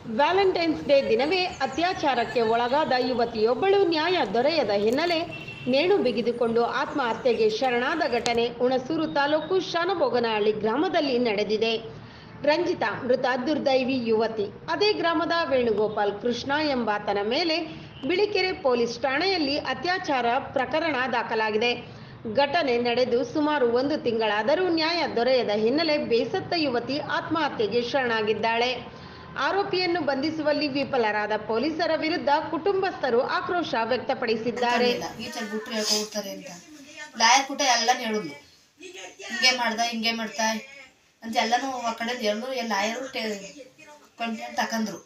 Valentine's day ದಿನವೇ ಅತ್ಯಾಚಾರಕ್ಕೆ ಒಳಗಾದ ಯುವತಿಯೊಬ್ಬಳು ನ್ಯಾಯ ದೊರೆಯದ ಹಿನ್ನೆಲೆ ನೇಣು ಬಿಗಿದುಕೊಂಡು ಆತ್ಮಹತ್ಯೆಗೆ ಶರಣಾದ ಘಟನೆ ಹುಣಸೂರು ತಾಲೂಕು ಶಾನಭೋಗನಹಳ್ಳಿ ಗ್ರಾಮದಲ್ಲಿ ನಡೆದಿದೆ ರಂಜಿತಾ ಮೃತ ದುರ್ದೈವಿ ಯುವತಿ ಅದೇ ಗ್ರಾಮದ ವೇಣುಗೋಪಾಲ್ ಕೃಷ್ಣ ಎಂಬಾತನ ಮೇಲೆ ಬಿಳಿಕೆರೆ ಪೊಲೀಸ್ ಠಾಣೆಯಲ್ಲಿ ಅತ್ಯಾಚಾರ ಪ್ರಕರಣ ದಾಖಲಾಗಿದೆ ಘಟನೆ ನಡೆದು ಸುಮಾರು ಒಂದು ತಿಂಗಳಾದರೂ ನ್ಯಾಯ ದೊರೆಯದ ಹಿನ್ನೆಲೆ ಬೇಸತ್ತ ಯುವತಿ ಆತ್ಮಹತ್ಯೆಗೆ ಶರಣಾಗಿದ್ದಾಳೆ ಆರೋಪಿಯನ್ನು ಬಂಧಿಸುವಲ್ಲಿ ವಿಫಲರಾದ ಪೊಲೀಸರ ವಿರುದ್ಧ ಕುಟುಂಬಸ್ಥರು ಆಕ್ರೋಶ ವ್ಯಕ್ತಪಡಿಸಿದ್ದಾರೆ ಈಚೆಗೆ ಬಿಟ್ರೆ ಹೇಳ್ಕೊಡ್ತಾರೆ ಅಂತ ಲಾಯರ್ ಕೂಟ ಎಲ್ಲ ಹೇಳಿದ್ಲು ಹಿಂಗೆ ಮಾಡ್ದ ಹಿಂಗೆ ಮಾಡ್ತಾ ಅಂತ ಎಲ್ಲನೂ ಆ ಕಡೆ ಹೇಳಿದ್ರು ಎಲ್ಲ ಲಾಯರು ಕಂಪ್ಲೇಂಟ್ ತಕಂದ್ರು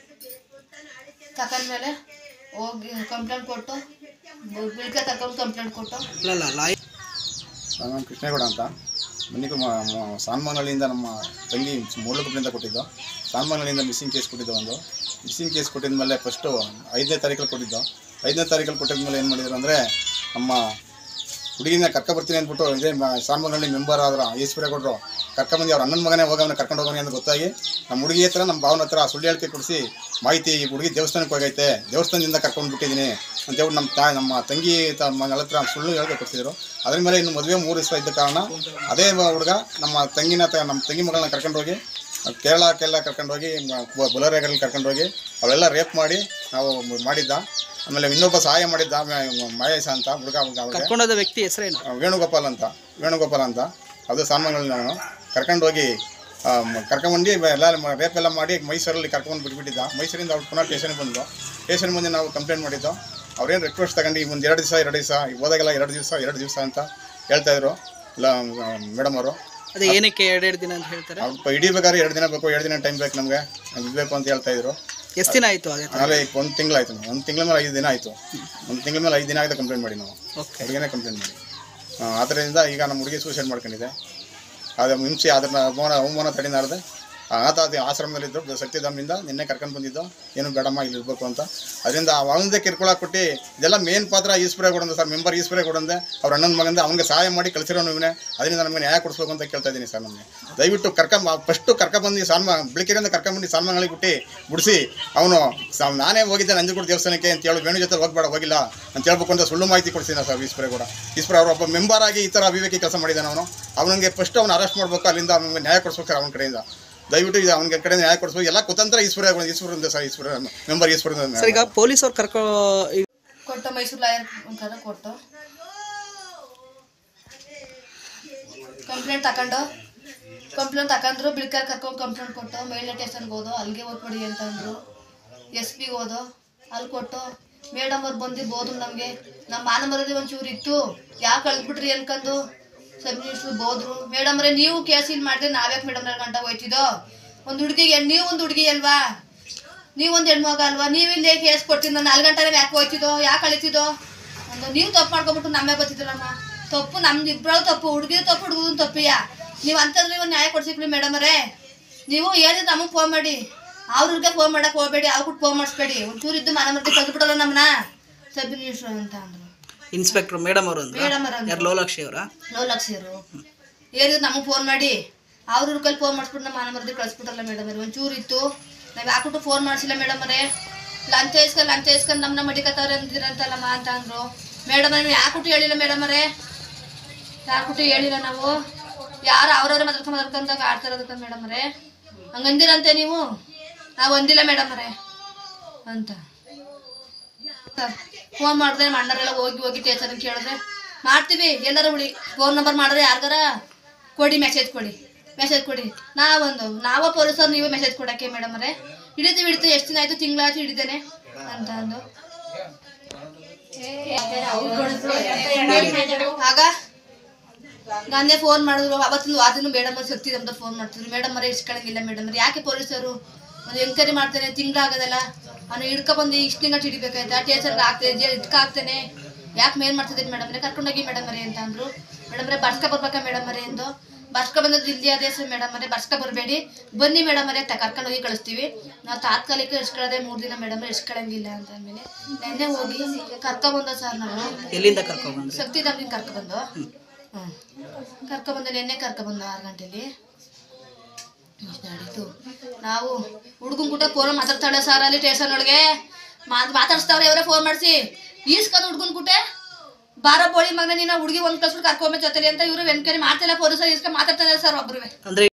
ತಕೊಂಡ್ಮೇಲೆ ಹೋಗಿ ಕಂಪ್ಲೇಂಟ್ ಕೊಟ್ಟು ಬಿಳ್ಕ ತಕೊಂಡು ಕಂಪ್ಲೇಂಟ್ ಕೊಟ್ಟು ನಾನು ಕೃಷ್ಣೇಗೌಡ ಅಂತ ಮನ್ನಿಗೂ ಸಾನ್ಮಾನಹಳ್ಳಿಯಿಂದ ನಮ್ಮ ತಂಗಿ ಮೂಳಗುಪ್ಪಲಿಂದ ಕೊಟ್ಟಿದ್ದು ಸಾನ್ಮಾನಹಳ್ಳಿಯಿಂದ ಮಿಸ್ಸಿಂಗ್ ಕೇಸ್ ಕೊಟ್ಟಿದ್ದು ಒಂದು ಮಿಸ್ಸಿಂಗ್ ಕೇಸ್ ಕೊಟ್ಟಿದ ಮೇಲೆ ಫಸ್ಟು ಐದನೇ ತಾರೀಕಲ್ಲಿ ಕೊಟ್ಟಿದ್ದು ಐದನೇ ತಾರೀಕಲ್ಲಿ ಕೊಟ್ಟಿದ ಮೇಲೆ ಏನು ಮಾಡಿದ್ರು ಅಂದರೆ ನಮ್ಮ ಹುಡುಗಿನ ಕರ್ಕೊಬರ್ತೀನಿ ಅಂದ್ಬಿಟ್ಟು ಇದೇ ಸಾನ್ಮಾನಹಳ್ಳಿ ಮೆಂಬರ್ ಆದ್ರ ಈಶ್ವರೇಗೌಡರು ಕರ್ಕೊಂಬಂದು ಅವ್ರ ಅಣ್ಣನ ಮಗನೇ ಹೋಗವನ್ನ ಕರ್ಕೊಂಡು ಹೋಗೋಣ ಅಂತ ಗೊತ್ತಾಗಿ ನಮ್ಮ ಹುಡುಗಿ ಹತ್ರ ನಮ್ಮ ಭಾವನ ಹತ್ರ ಸುಳ್ಳು ಹೇಳಿಕೆ ಕೊಡಿಸಿ ಮಾಹಿತಿ ಈ ಹುಡುಗಿ ದೇವಸ್ಥಾನಕ್ಕೆ ಹೋಗೈತೆ ದೇವಸ್ಥಾನದಿಂದ ಕರ್ಕೊಂಡು ಬಿಟ್ಟಿದ್ದೀನಿ ಅಂತೇಳಿ ನಮ್ಮ ತಾ ನಮ್ಮ ತಂಗಿ ತಮ್ಮ ಹತ್ರ ಸುಳ್ಳು ಹೇಳಿಕೆ ಕೊಡ್ತಿದ್ರು ಅದ್ರ ಮೇಲೆ ಇನ್ನು ಮದುವೆ ಮೂರು ದಿವಸ ಇದ್ದ ಕಾರಣ ಅದೇ ಹುಡುಗ ನಮ್ಮ ತಂಗಿನ ತ ನಮ್ಮ ತಂಗಿ ಮಗಳನ್ನ ಕರ್ಕೊಂಡೋಗಿ ಕೇರಳಕ್ಕೆಲ್ಲ ಕರ್ಕೊಂಡೋಗಿ ಬುಲರೇಗಲ್ಲಿ ಕರ್ಕೊಂಡೋಗಿ ಅವೆಲ್ಲ ರೇಪ್ ಮಾಡಿ ನಾವು ಮಾಡಿದ್ದ ಆಮೇಲೆ ಇನ್ನೊಬ್ಬ ಸಹಾಯ ಮಾಡಿದ್ದ ಮ- ಮಹೇಶ ಅಂತ ಹುಡುಗ ಅವ್ರಿಗೆ ಕರ್ಕೊಂಡೋದ ವ್ಯಕ್ತಿ ಹೆಸರೇನು ಆ, ವೇಣುಗೋಪಾಲ್ ಅಂತ ವೇಣುಗೋಪಾಲ್ ಅಂತ ಅದು ಸಾಮಾನುಗಳು ನಾನು ಕರ್ಕೊಂಡೋಗಿ ಕರ್ಕೊಂಬಂದು ಎಲ್ಲ ಮ- ರೇಪ್ ಎಲ್ಲ ಮಾಡಿ ಮೈಸೂರಲ್ಲಿ ಕರ್ಕೊಂಡು ಬಿಟ್ಬಿಟ್ಟಿದ್ದ ಮೈಸೂರಿಂದ ಅವ್ರು ಪುನಃ ಸ್ಟೇಷನ್ಗೆ ಬಂದು ಸ್ಟೇಷನ್ ಬಂದು ನಾವು ಕಂಪ್ಲೇಂಟ್ ಮಾಡಿದ್ದು ಅವ್ರೇನು ರಿಕ್ವೆಸ್ಟ್ ತಗೊಂಡು ಈಗ ಒಂದು ಎರಡು ದಿವಸ ಎರಡು ದಿವಸ ಈಗ ಹೋದಾಗೆಲ್ಲ ಎರಡು ದಿವಸ ಎರಡು ದಿವಸ ಅಂತ ಹೇಳ್ತಾಯಿದ್ರು ಇಲ್ಲ ಮೇಡಮ್ ಅವರು ಅದೇ ಏನಕ್ಕೆ ಎರಡೆರಡು ದಿನ ಅಂತ ಹೇಳ್ತಾರೆ ಅವ್ರು ಹಿಡಿಬೇಕಾದ್ರೆ ಎರಡು ದಿನ ಬೇಕು ಎರಡು ದಿನ ಟೈಮ್ ಬೇಕು ನಮಗೆ ಬೇಕು ಅಂತ ಹೇಳ್ತಾಯಿದ್ರು ಎಷ್ಟು ದಿನ ಆಯ್ತು ಹಾಗೆ ಆಮೇಲೆ ಈಗ ಒಂದು ತಿಂಗಳಾಯ್ತು ಒಂದು ತಿಂಗಳ ಮೇಲೆ ಐದು ದಿನ ಆಯಿತು ಒಂದು ತಿಂಗಳ ಮೇಲೆ ಐದು ದಿನ ಆಗಿದೆ ಕಂಪ್ಲೇಂಟ್ ಮಾಡಿ ನಾವು ಓಕೆ ಹುಡುಗಿನೇ ಕಂಪ್ಲೇಂಟ್ ಮಾಡಿ ಆ, ಆದ್ದರಿಂದ ಈಗ ನಮ್ಮ ಹುಡುಗಿ ಸೂಸೈಡ್ ಮಾಡ್ಕೊಂಡಿದೆ ಅದು ಮುಂಚೆ ಅದನ್ನ ಅವಮಾನ ಅವಮಾನ ತಡಿನಾರದೆ ಆತ ಅದು ಆಶ್ರಮದಲ್ಲಿದ್ದು ಸತ್ಯಧಾಮದಿಂದ ನಿನ್ನೆ ಕರ್ಕೊಂಡು ಬಂದಿದ್ದು ಏನು ಬೇಡಮ್ಮ ಇಲ್ಲಿ ಇರಬೇಕು ಅಂತ ಅದರಿಂದ ಅವನದೇ ಕಿರ್ಕೊಳಕ್ಕೆ ಕೊಟ್ಟು ಇದೆಲ್ಲ ಮೇನ್ ಪಾತ್ರ ಈಶ್ವರೇ ಕೊಡಂದೆ ಸರ್ ಮೆಂಬರ್ ಈಶ್ವರೇ ಕೊಡಂದೆ ಅವ್ರ ಅಣ್ಣನ ಮಗಂದ ಅವ್ನಿಗೆ ಸಹಾಯ ಮಾಡಿ ಕಳಿಸಿರೋ ಇವನೇ ಅದರಿಂದ ನಮಗೆ ನ್ಯಾಯ ಕೊಡಿಸ್ಬೇಕು ಅಂತ ಕೇಳ್ತಾ ಇದ್ದೀನಿ ಸರ್ ನಮಗೆ ದಯವಿಟ್ಟು ಕರ್ಕೊಂಡ್ ಫಸ್ಟು ಕರ್ಕೊಂಬಂದು ಸಾನ್ಮ ಬೆಳಕಿರಿಂದ ಕರ್ಕೊಂಬಂದು ಸಾನ್ಮಗಳಿಗೆ ಬಿಟ್ಟು ಬಿಡಿಸಿ ಅವನು ಸ- ನಾನೇ ಹೋಗಿದ್ದೆ ನಂಜನಗೂಡು ದೇವಸ್ಥಾನಕ್ಕೆ ಅಂತ ಹೇಳಿ ವೇಣು ಜೊತೆ ಹೋಗ್ಬೇಡ ಹೋಗಿಲ್ಲ ಅಂತ ಹೇಳ್ಬೇಕು ಅಂತ ಸುಳ್ಳು ಮಾಹಿತಿ ಕೊಡ್ತೀನಿ ಸರ್ ಈಶ್ವರೇ ಕೂಡ ಈಶ್ವರ ಅವರು ಒಬ್ಬ ಮೆಂಬರ್ ಆಗಿ ಈ ಥರ ಅವಿವೇಕಿ ಕೆಲಸ ಮಾಡಿದ್ದಾನೆ ಅವನು ಅವನಿಗೆ ಫಸ್ಟ್ ಅವ್ನು ಅರೆಸ್ಟ್ ಮಾಡಬೇಕು ಅಲ್ಲಿಂದ ಅವ್ನಿಗೆ ನ್ಯಾಯ ಕೊಡಿಸ್ಬೇಕು ಸರ್ ಅವನ ಕಡೆಯಿಂದ ದಯವಿಟ್ಟು ಇದು ಅವನಿಗೆ ಕಡೆ ನ್ಯಾಯ ಕೊಡಿಸ್ಬೇಕು ಎಲ್ಲ ಕುತಂತ್ರ ಈಶ್ವರ ಈಶ್ವರಿಂದ ಸರ್ ಈಶ್ವರ ಮೆಂಬರ್ ಈಶ್ವರಿಂದ ಸರ್ ಈಗ ಪೊಲೀಸವ್ರು ಕರ್ಕೊ ಈಗ ಕೊಟ್ಟು ಮೈಸೂರು ಲಾಯರ್ ಮುಖಾಂತರ ಕೊಟ್ಟು ಕಂಪ್ಲೇಂಟ್ ತಗೊಂಡು ಕಂಪ್ಲೇಂಟ್ ತಗೊಂಡ್ರು ಬಿಳ್ಕರ್ ಕರ್ಕೊಂಡು ಕಂಪ್ಲೇಂಟ್ ಕೊಟ್ಟು ಮೇಲ್ನೆ ಸ್ಟೇಷನ್ಗೆ ಹೋದು ಅಲ್ಲಿಗೆ ಹೋಗ್ಬಿಡಿ ಅಂತಂದ್ರು ಎಸ್ ಪಿಗೆ ಹೋದು ಅಲ್ಲಿ ಕೊಟ್ಟು ಮೇಡಮ್ ಅವ್ರು ಬಂದು ಬೋದು ನಮಗೆ ನಮ್ಮ ಮಾನ ಮರದಿ ಒಂಚೂರು ಇತ್ತು ಯಾಕೆ ಕಳ್ದ್ಬಿಟ್ರಿ ಅನ್ಕೊಂಡು ಸಬ್ ಮಿನಿಸ್ಟ್ರು ಬೋದ್ರು ಮೇಡಮ್ ಅವರೇ ನೀವು ಕೇಸ್ ಇಲ್ಲಿ ಮಾಡಿದ್ರೆ ನಾವ್ಯಾಕೆ ಮೇಡಮ್ ಗಂಟ ಹೋಯ್ತಿದ್ದೋ ಒಂದು ಹುಡುಗಿಗೆ ನೀವು ಒಂದು ಹುಡುಗಿ ಅಲ್ವಾ ನೀವೊಂದು ಹೆಣ್ಮಗ ಅಲ್ವಾ ನೀವು ಇಲ್ಲೇ ಕೇಸ್ ಕೊಡ್ತೀನಿ ನಾನು ನಾಲ್ಕು ಗಂಟೆ ಯಾಕೆ ಹೋಯ್ತಿದ್ದೋ ಯಾಕೆ ಅಳಿತಿದ್ದೋ ಒಂದು ನೀವು ತಪ್ಪು ಮಾಡ್ಕೊಬಿಟ್ಟು ನಮ್ಮೇ ಬರ್ತಿದ್ರಮ್ಮ ತಪ್ಪು ನಮ್ದು ಇಬ್ಬರು ತಪ್ಪು ಹುಡುಗಿ ತಪ್ಪು ಹುಡುಗನ ತಪ್ಪಿಯ ನೀವು ಅಂತಂದ್ರೆ ನೀವು ನ್ಯಾಯ ಕೊಡ್ಸಿಕ್ಲಿ ಮೇಡಮ್ ಅವರೇ ನೀವು ಏನಿದ್ರು ನಮಗೆ ಫೋನ್ ಮಾಡಿ ಅವ್ರಿಗೆ ಫೋನ್ ಮಾಡಕ್ಕೆ ಹೋಗ್ಬೇಡಿ ಅವ್ರಿಗೆ ಫೋನ್ ಮಾಡಿಸ್ಬೇಡಿ ಒಂಚೂರು ಇದ್ದು ಮನೆ ಮರ್ತಿ ಕಲ್ತ್ಬಿಡಲ್ಲ ನಮ್ಮನ್ನ ಸಬ್ ಮಿನಿಸ್ಟ್ರು ಅಂತ ಅಂದ್ರು ಇನ್ಸ್ಪೆಕ್ಟರ್ ಮೇಡಮ್ ಅವರು ಅಂದ್ರೆ ಮೇಡಮ್ ಅವ್ರು ಯಾರು ಲೋಲಾಕ್ಷಿ ಅವರ ನೋ ಲಕ್ಷರು ಏನಿದ್ರು ನಮಗೆ ಫೋನ್ ಮಾಡಿ ಅವ್ರ ಕೈಲಿ ಫೋನ್ ಮಾಡಿಸ್ಬಿಟ್ಟು ನಮ್ಮ ಮನೆ ಮರದಿ ಕಳಿಸ್ಬಿಟ್ಟಲ್ಲ ಮೇಡಮ್ ಅವ್ರೆ ಒಂಚೂರು ಇತ್ತು ನಾವು ಯಾಕುಟ್ಟು ಫೋನ್ ಮಾಡಿಸಿಲ್ಲ ಮೇಡಮ್ ಅವರೇ ಲಂಚ ಇಸ್ಕೊಂಡು ಲಂಚ ಇಸ್ಕೊಂಡು ನಮ್ಮನ್ನ ಮಡಿಕತ್ತವ್ರೆ ಅಂತಿರಂತಲ್ಲಮ್ಮ ಅಂತ ಅಂದರು ಮೇಡಮ್ ನೀವು ಯಾಕುಟ್ಟು ಹೇಳಿಲ್ಲ ಮೇಡಮ್ ಅವರೇ ಯಾಕುಟ್ಟು ಹೇಳಿಲ್ಲ ನಾವು ಯಾರು ಅವ್ರವ್ರೆ ಮಾತಾಡ್ಕೊಂಡು ಮಾತಾಡ್ಕೊಂತ ಆಡ್ತಾರದಕ್ಕ ಮೇಡಮ್ ಅವರೇ ಹಂಗಂದಿರಂತೆ ನೀವು ನಾವು ಅಂದಿಲ್ಲ ಮೇಡಮ್ ಅವರೇ ಅಂತ ಫೋನ್ ಮಾಡಿದ್ರೆ ನಮ್ಮ ಅಣ್ಣರೆಲ್ಲ ಹೋಗಿ ಹೋಗಿ ಟೀಚರ್ನ ಕೇಳಿದ್ರೆ ಮಾಡ್ತೀವಿ ಎಲ್ಲರ ಉಳಿ ಫೋನ್ ನಂಬರ್ ಮಾಡಿದ್ರೆ ಯಾರಿಗಾರ ಕೊಡಿ ಮೆಸೇಜ್ ಕೊಡಿ ಮೆಸೇಜ್ ಕೊಡಿ ನಾವೊಂದು ನಾವ ಪೊಲೀಸರು ನೀವೇ ಮೆಸೇಜ್ ಕೊಡಕ್ಕೆ ಮೇಡಮ್ ಅವರೇ ಹಿಡಿತೀವಿ ಹಿಡಿತೀವಿ ಎಷ್ಟು ದಿನ ಆಯ್ತು ತಿಂಗಳಾಯ್ತು ಹಿಡಿದೇನೆ ಅಂತ ಅಂದು ಆಗ ನಾನೇ ಫೋನ್ ಮಾಡಿದ್ರು ಅವತ್ತಿನ ವಾದನು ಮೇಡಮ್ ಅವ್ರು ಶಕ್ತಿ ಅಂತ ಫೋನ್ ಮಾಡ್ತಿದ್ರು ಮೇಡಮ್ ಅವರೇ ಇಸ್ಕೊಳಂಗಿಲ್ಲ ಮೇಡಮ್ ಅವ್ರೆ ಯಾಕೆ ಪೊಲೀಸರು ಒಂದು ಎಂಕ್ವೈರಿ ಮಾಡ್ತಾನೆ ತಿಂಗಳಾಗೋದಲ್ಲ ಅವನು ಹಿಡ್ಕೊ ಬಂದು ಇಷ್ಟು ತಿಂಗಳು ಹಿಡಿಬೇಕಾಯ್ತಾ ಟೀಚರ್ಗೆ ಆಗ್ತದೆ ಜೇಲ್ ಇಟ್ಕ ಆಗ್ತಾನೆ ಯಾಕೆ ಮೇಲ್ ಮಾಡ್ತಿದ್ದೀನಿ ಮೇಡಮ್ ಅವರೇ ಕರ್ಕೊಂಡೋಗಿ ಮೇಡಮ್ ಅವರೇ ಅಂತ ಅಂದ್ರು ಮೇಡಮ್ ಅವರೇ ಬರ್ಸ್ಕೊ ಬರ್ಬೇಕಾ ಮೇಡಮ್ ಅವರೇ ಎಂದು ಬರ್ಸ್ಕೊ ಬಂದದ್ದು ಇಲ್ಲಿ ಅದೇ ಸರ್ ಮೇಡಮ್ ಅವರೇ ಬರ್ಸ್ಕೊ ಬರಬೇಡಿ ಬನ್ನಿ ಮೇಡಮ್ ಅವರೇ ತ ಕರ್ಕೊಂಡೋಗಿ ಕಳಿಸ್ತೀವಿ ನಾವು ತಾತ್ಕಾಲಿಕ ಇಸ್ಕೊಳ್ಳೋದೆ ಮೂರು ದಿನ ಮೇಡಮ್ ಅವರೇ ಇಸ್ಕೊಳಂಗಿಲ್ಲ ಅಂತ ಅಂದಮೇಲೆ ನೆನ್ನೆ ಹೋಗಿ ಕರ್ಕೊಬಂದ ಸರ್ ನಾವು ಎಲ್ಲಿಂದ ಕರ್ಕೊಂಡ್ಬಂದ್ರಿ ಶಕ್ತಿ ಧಾಮದಿಂದ ಕರ್ಕೊಬಂದು ಹ್ಞೂ ಕರ್ಕೊಬಂದು ನೆನ್ನೆ ಕರ್ಕೊಬಂದು ಆರು ಗಂಟೆಲಿ ಇಷ್ಟು ನಡೀತು ನಾವು ಹುಡುಗನ್ ಕೂಟ ಫೋನ್ ಮಾತಾಡ್ತಾಳೆ ಸರ್ ಅಲ್ಲಿ ಸ್ಟೇಷನ್ ಒಳಗೆ ಮಾತ್ ಮಾತಾಡ್ಸ್ತಾವ್ರೆ ಅವರೇ ಫೋನ್ ಮಾಡಿಸಿ ಈಸ್ಕೊಂಡು ಹುಡುಗನ್ ಕೂಟೆ ಬಾರೋ ಬೋಳಿ ಮಗನ ನೀನು ಹುಡುಗಿ ಒಂದು ಕಳ್ಸ್ಬಿಟ್ಟು ಕರ್ಕೊಂಬ ಜೊತೆಲಿ ಅಂತ ಇವರು ಎನ್ಕ್ವೈರಿ ಮಾಡ್ತಿಲ್ಲ ಪೊಲೀಸರು ಇಸ್ಕೊಂಡು ಮಾತಾಡ್ತಾರೆ ಸರ್ ಒಬ್ರು ಅಂದ್ರೆ